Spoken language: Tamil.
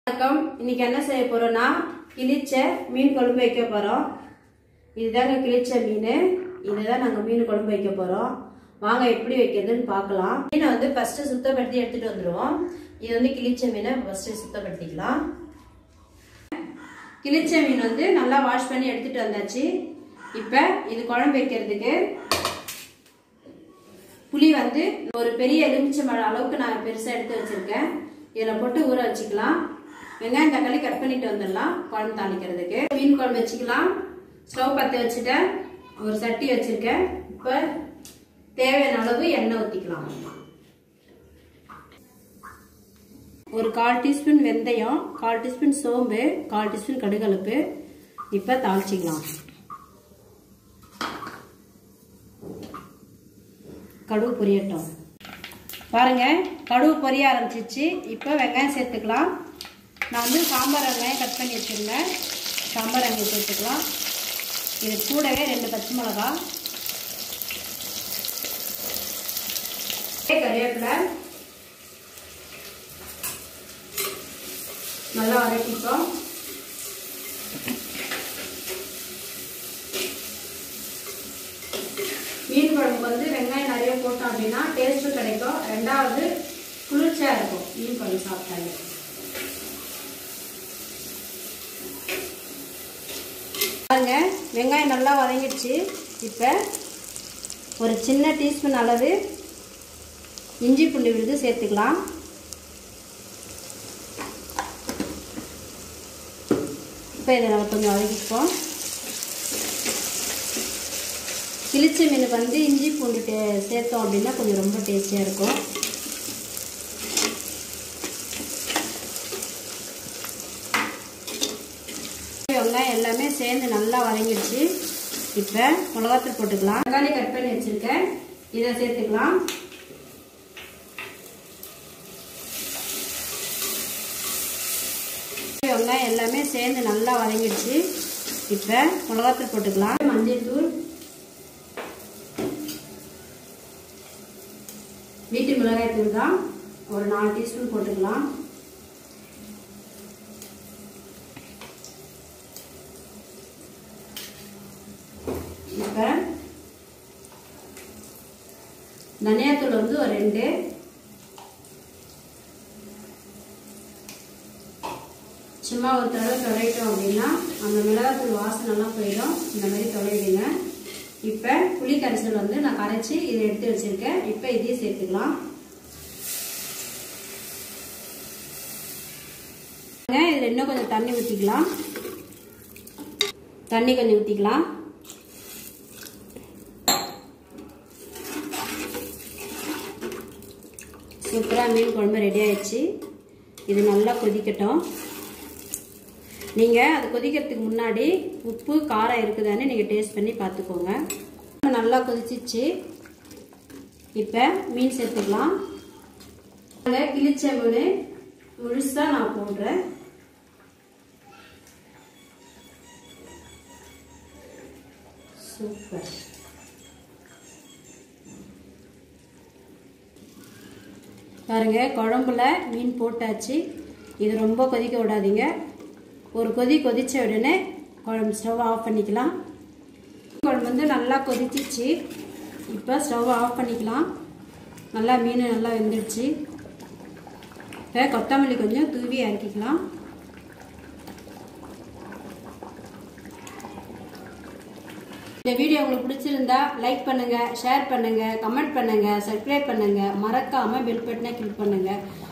வணக்கம் இன்னைக்கு என்ன செய்ய போறோம்னா கிழிச்ச மீன் குழம்பு வைக்க போறோம் இதுதாங்க கிழிச்ச மீன் இதுதான் நாங்கள் மீன் குழம்பு வைக்க போறோம் வாங்க எப்படி வைக்கிறதுன்னு பார்க்கலாம் மீனை வந்து ஃபர்ஸ்ட் சுத்தப்படுத்தி எடுத்துட்டு வந்துருவோம் இது வந்து கிழிச்ச மீனை ஃபர்ஸ்ட் சுத்தப்படுத்திக்கலாம் கிழிச்ச மீன் வந்து நல்லா வாஷ் பண்ணி எடுத்துட்டு வந்தாச்சு இப்போ இது குழம்பு வைக்கிறதுக்கு புளி வந்து ஒரு பெரிய எலுமிச்சை மழை அளவுக்கு நான் பெருசாக எடுத்து வச்சிருக்கேன் இதில் போட்டு ஊற வச்சுக்கலாம் வெங்காயம் தக்காளி கட் பண்ணிட்டு வந்துடலாம் குழம்பு தாளிக்கிறதுக்கு மீன் குழம்பு வச்சுக்கலாம் ஸ்டவ் பற்ற வச்சுட்டேன் ஒரு சட்டி வச்சிருக்கேன் இப்போ தேவையான அளவு எண்ணெய் ஊற்றிக்கலாம் ஒரு கால் டீஸ்பூன் வெந்தயம் கால் டீஸ்பூன் சோம்பு கால் டீஸ்பூன் கடுகலப்பு இப்போ தாளிச்சிக்கலாம் கடுகு பொரியட்டும் பாருங்க கடுகு பொரிய ஆரம்பிச்சிச்சு இப்போ வெங்காயம் சேர்த்துக்கலாம் நான் வந்து சாம்பார் வெங்காயம் கட் பண்ணி வச்சுருந்தேன் சாம்பார் வெங்காயம் சேர்த்துக்கலாம் இது கூடவே ரெண்டு பச்சை மிளகா கறிவேப்பிலை நல்லா வதக்கிட்டோம் மீன் குழம்புக்கு வந்து வெங்காயம் நிறைய போட்டோம் அப்படின்னா டேஸ்ட்டும் கிடைக்கும் ரெண்டாவது குளிர்ச்சியா இருக்கும் மீன் குழம்பு சாப்பிட்டாலே பாருங்க வெங்காயம் நல்லா வதங்கிடுச்சு இப்போ ஒரு சின்ன டீஸ்பூன் அளவு இஞ்சி பூண்டு விழுது சேர்த்துக்கலாம் இப்போ இதை நம்ம கொஞ்சம் வதக்கிப்போம் கிழிச்ச மீனுக்கு வந்து இஞ்சி பூண்டு டே சேர்த்தோம் அப்படின்னா கொஞ்சம் ரொம்ப டேஸ்டியாக இருக்கும் வெங்காயம் எல்லாமே சேர்ந்து நல்லா வதங்கிடுச்சு இப்போ மிளகாத்தூள் போட்டுக்கலாம் தக்காளி கட் பண்ணி வச்சுருக்கேன் இதை சேர்த்துக்கலாம் வெங்காயம் எல்லாமே சேர்ந்து நல்லா வதங்கிடுச்சு இப்போ மிளகாத்தூள் போட்டுக்கலாம் மஞ்சள் தூள் வீட்டு மிளகாய் தூள் தான் ஒரு நாலு டீஸ்பூன் போட்டுக்கலாம் இப்போ தனியாத்தூள் வந்து ஒரு ரெண்டு சும்மா ஒரு தடவை தொலைட்டோம் அப்படின்னா அந்த மிளகாத்தூள் வாசனைலாம் போயிடும் இந்த மாதிரி தொலைவிடுங்க இப்போ புளி கரைசல் வந்து நான் கரைச்சி இதை எடுத்து வச்சிருக்கேன் இப்போ இதையும் சேர்த்துக்கலாம் இதில் இன்னும் கொஞ்சம் தண்ணி ஊற்றிக்கலாம் தண்ணி கொஞ்சம் ஊற்றிக்கலாம் சூப்பராக மீன் குழம்பு ரெடி ஆயிடுச்சு இது நல்லா கொதிக்கட்டும் நீங்கள் அது கொதிக்கிறதுக்கு முன்னாடி உப்பு காரம் இருக்குதான்னு நீங்கள் டேஸ்ட் பண்ணி பார்த்துக்கோங்க நல்லா கொதிச்சிச்சு இப்போ மீன் சேர்த்துக்கலாம் கிழிச்ச மீன் முழுசாக நான் போடுறேன் சூப்பர் பாருங்க குழம்புல மீன் போட்டாச்சு இது ரொம்ப கொதிக்க விடாதீங்க ஒரு கொதி கொதித்த உடனே குழம்பு ஸ்டவ் ஆஃப் பண்ணிக்கலாம் குழம்பு வந்து நல்லா கொதிச்சிச்சு இப்போ ஸ்டவ் ஆஃப் பண்ணிக்கலாம் நல்லா மீன் நல்லா வெந்துடுச்சு இப்போ கொத்தமல்லி கொஞ்சம் தூவி இறக்கிக்கலாம் இந்த வீடியோ உங்களுக்கு பிடிச்சிருந்தா லைக் பண்ணுங்க ஷேர் பண்ணுங்க கமெண்ட் பண்ணுங்க சப்ஸ்கிரைப் பண்ணுங்க மறக்காம பெல் பட்டனை கிளிக் பண்ணுங்க